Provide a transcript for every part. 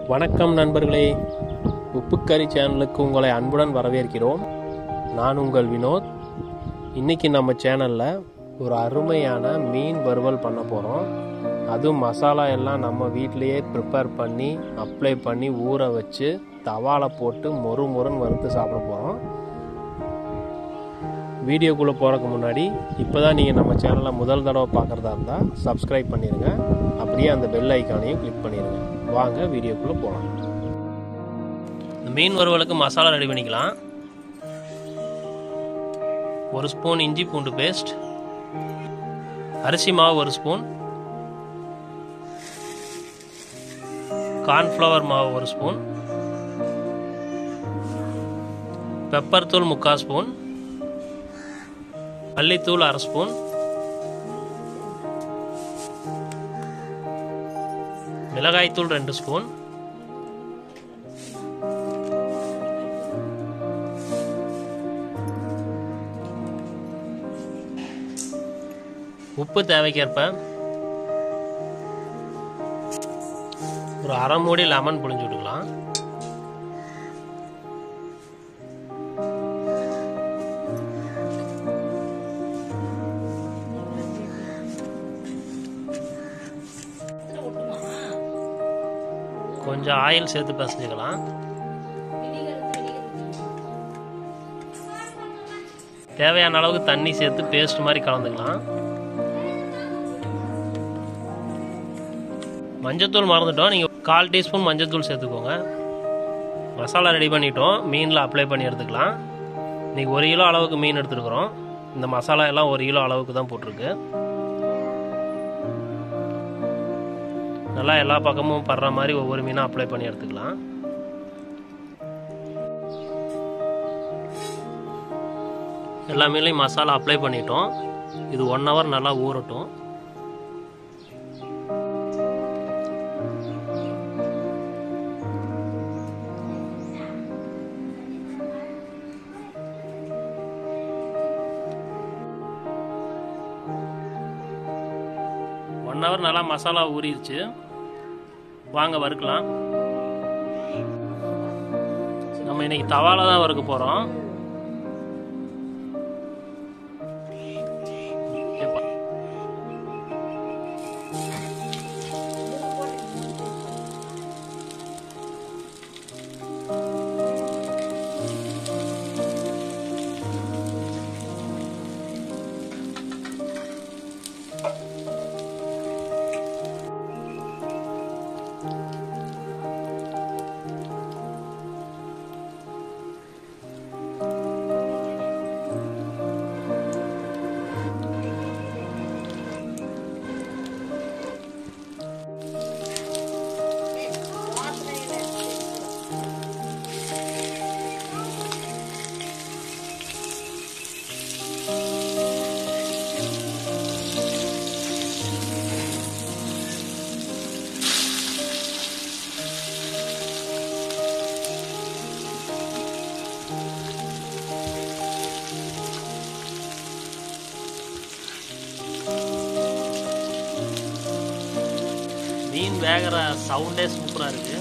வணக்கம் நண்பர்களே உப்புக்கறி சேனலுக்கு உங்களை அன்புடன் வரவேற்கிறோம் நான் உங்கள் வினோத் இன்னைக்கு நம்ம சேனலில் ஒரு அருமையான மீன் வறுவல் பண்ண போகிறோம் அதுவும் மசாலா எல்லாம் நம்ம வீட்டிலையே ப்ரிப்பேர் பண்ணி அப்ளை பண்ணி ஊற வச்சு தவால போட்டு மொறு மொறுன்னு வறுத்து சாப்பிட போகிறோம் வீடியோக்குள்ளே போகிறதுக்கு முன்னாடி இப்போ தான் நீங்கள் நம்ம சேனலை முதல் தடவை பார்க்குறதா இருந்தால் சப்ஸ்கிரைப் பண்ணிடுங்க அப்படியே அந்த பெல் ஐக்கானையும் கிளிக் பண்ணிடுங்க வாங்க வீடியோக்குள்ளே போகலாம் இந்த மீன் வறுவலுக்கு மசாலா ரெடி பண்ணிக்கலாம் ஒரு ஸ்பூன் இஞ்சி பூண்டு பேஸ்ட் அரிசி மாவு ஒரு ஸ்பூன் கார்ன்ஃப்ளவர் மாவு ஒரு ஸ்பூன் பெப்பர் தூள் முக்கால் ஸ்பூன் மல்லித்தூள் அரை ஸ்பூன் மிளகாய்த்தூள் ரெண்டு ஸ்பூன் உப்பு தேவைக்கேற்ப ஒரு அரை மூடி லெமன் புழிஞ்சு விட்டுக்கலாம் கொஞ்சம் ஆயில் சேர்த்து பிசைஞ்சுக்கலாம் தேவையான அளவுக்கு தண்ணி சேர்த்து பேஸ்ட் மாதிரி கலந்துக்கலாம் மஞ்சத்தூள் மறந்துட்டோம் நீங்கள் கால் டீஸ்பூன் மஞ்சத்தூள் சேர்த்துக்கோங்க மசாலா ரெடி பண்ணிட்டோம் மீனில் அப்ளை பண்ணி எடுத்துக்கலாம் இன்றைக்கி ஒரு கிலோ அளவுக்கு மீன் எடுத்துருக்குறோம் இந்த மசாலா எல்லாம் ஒரு கிலோ அளவுக்கு தான் போட்டிருக்கு நல்லா எல்லா பக்கமும் படுற மாதிரி ஒவ்வொரு மீனாக அப்ளை பண்ணி எடுத்துக்கலாம் எல்லா மீன்லையும் மசாலா அப்ளை பண்ணிட்டோம் இது ஒன் ஹவர் நல்லா ஊறட்டும் ஒன் ஹவர் நல்லா மசாலா ஊறிடுச்சு வாங்க வறுக்கலாம் நம்ம இன்னைக்கு தவால தான் வறுக்க போகிறோம் மீன் வேகிற சவுண்டே சூப்பராக இருக்கு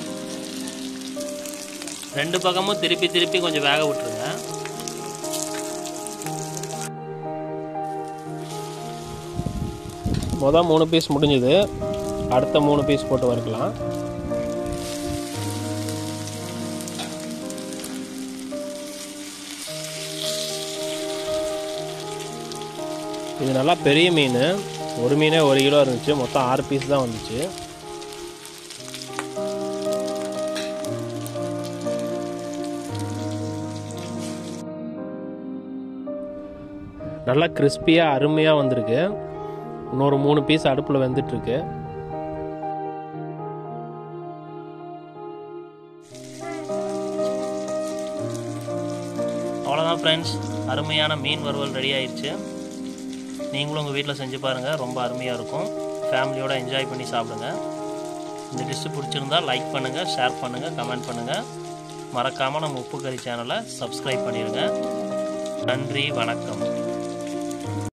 ரெண்டு பக்கமும் திருப்பி திருப்பி கொஞ்சம் வேக விட்டுருங்க மொதல் மூணு பீஸ் முடிஞ்சுது அடுத்த மூணு பீஸ் போட்டு வறுக்கலாம் இது நல்லா பெரிய மீன் ஒரு மீனே ஒரு கிலோ இருந்துச்சு மொத்தம் ஆறு பீஸ் தான் வந்துச்சு நல்லா கிறிஸ்பியாக அருமையாக வந்திருக்கு இன்னொரு மூணு பீஸ் அடுப்பில் வெந்துட்டுருக்கு அவ்வளோதான் ஃப்ரெண்ட்ஸ் அருமையான மீன் வறுவல் ரெடி ஆயிடுச்சு நீங்களும் உங்கள் வீட்டில் செஞ்சு பாருங்கள் ரொம்ப அருமையாக இருக்கும் ஃபேமிலியோடு என்ஜாய் பண்ணி சாப்பிடுங்க இந்த டிஷ்ஷு பிடிச்சிருந்தா லைக் பண்ணுங்கள் ஷேர் பண்ணுங்கள் கமெண்ட் பண்ணுங்கள் மறக்காமல் நம்ம உப்பு கறி சேனலை சப்ஸ்கிரைப் பண்ணிடுங்க நன்றி வணக்கம்